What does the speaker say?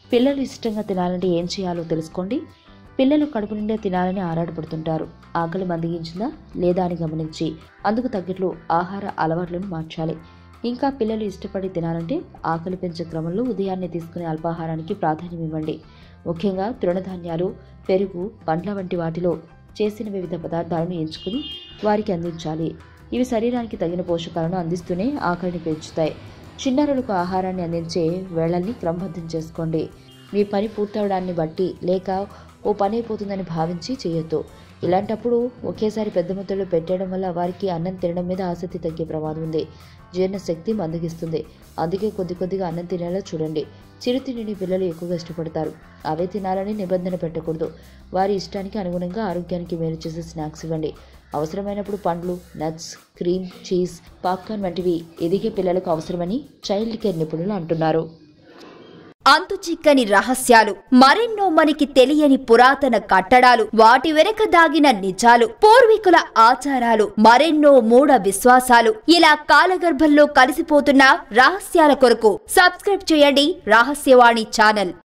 పిల్లలు ఇష్టంగా తినాలంటే ఏం చేయాలో తెలుసుకోండి పిల్లలు కడుపు నిండా తినాలని ఆరాటపడుతుంటారు ఆకలి మందగించిందా లేదా అని గమనించి అందుకు తగ్గట్లు ఆహార అలవాట్లను మార్చాలి ఇంకా పిల్లలు ఇష్టపడి తినాలంటే ఆకలి పెంచే క్రమంలో ఉదయాన్నే తీసుకునే అల్పాహారానికి ప్రాధాన్యం ఇవ్వండి ముఖ్యంగా తృణధాన్యాలు పెరుగు పండ్ల వంటి వాటిలో చేసిన వివిధ పదార్థాలను ఎంచుకుని వారికి అందించాలి ఇవి శరీరానికి తగిన పోషకాలను అందిస్తూనే ఆకలిని పెంచుతాయి చిన్నారులకు ఆహారాన్ని అందించే వేళల్ని క్రమబద్ధం చేసుకోండి మీ పని పూర్తవడాన్ని బట్టి లేక ఓ పని అయిపోతుందని భావించి చేయొద్దు ఇలాంటప్పుడు ఒకేసారి పెద్ద మొత్తంలో పెట్టడం వల్ల వారికి అన్నం తినడం మీద ఆసక్తి తగ్గే ప్రమాదం ఉంది జీర్ణశక్తి మందగిస్తుంది అందుకే కొద్ది కొద్దిగా అన్నం తినేలా చూడండి చిరుతిండిని పిల్లలు ఎక్కువగా ఇష్టపడతారు అవే తినాలని నిబంధన పెట్టకూడదు వారి ఇష్టానికి అనుగుణంగా ఆరోగ్యానికి మేలు చేసే స్నాక్స్ ఇవ్వండి అవసరమైనప్పుడు పండ్లు నట్స్ క్రీమ్ చీజ్ పాప్కార్న్ వంటివి ఎదిగే పిల్లలకు అవసరమని చైల్డ్ కేర్ నిపుణులు అంటున్నారు అంతు చిక్కని రహస్యాలు మరెన్నో మనకి తెలియని పురాతన కట్టడాలు వాటి వెనక దాగిన నిజాలు పూర్వీకుల ఆచారాలు మరెన్నో మూఢ విశ్వాసాలు ఇలా కాలగర్భంలో కలిసిపోతున్న రహస్యాల కొరకు సబ్స్క్రైబ్ చేయండి రహస్యవాణి ఛానల్